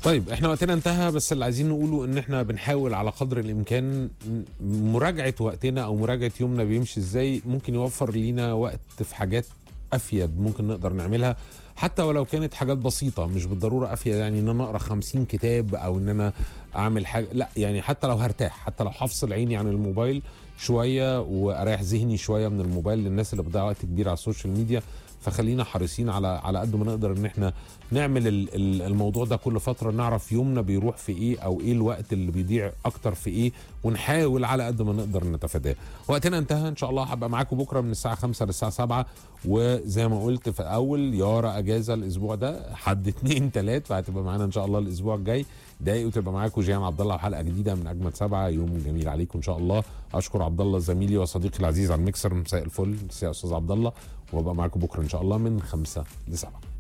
طيب احنا وقتنا انتهى بس اللي عايزين نقوله ان احنا بنحاول على قدر الامكان مراجعه وقتنا او مراجعه يومنا بيمشي ازاي ممكن يوفر لينا وقت في حاجات افيد ممكن نقدر نعملها حتى ولو كانت حاجات بسيطه مش بالضروره افيد يعني ان انا اقرا 50 كتاب او ان انا اعمل حاجه لا يعني حتى لو هرتاح حتى لو هفصل عيني عن الموبايل شويه واريح ذهني شويه من الموبايل للناس اللي بتضيع وقت كبير على السوشيال ميديا فخلينا حريصين على على قد ما نقدر ان احنا نعمل ال- ال- الموضوع ده كل فتره نعرف يومنا بيروح في ايه او ايه الوقت اللي بيضيع اكتر في ايه ونحاول على قد ما نقدر نتفاداه وقتنا انتهى ان شاء الله هبقى معاكم بكره من الساعه 5 للساعه 7 وزي ما قلت في اول يارا اجازه الاسبوع ده حد اتنين تلات فهتبقى معانا ان شاء الله الاسبوع الجاي دقايق وتبقى معاكم جيان عبد الله وحلقه جديده من اجمل سبعه يوم جميل عليكم ان شاء الله اشكر عبد الله زميلي وصديقي العزيز على الميكسر مساء الفل مساء يا استاذ عبد الله وابقى معاكم بكره ان شاء الله من خمسة لسبعة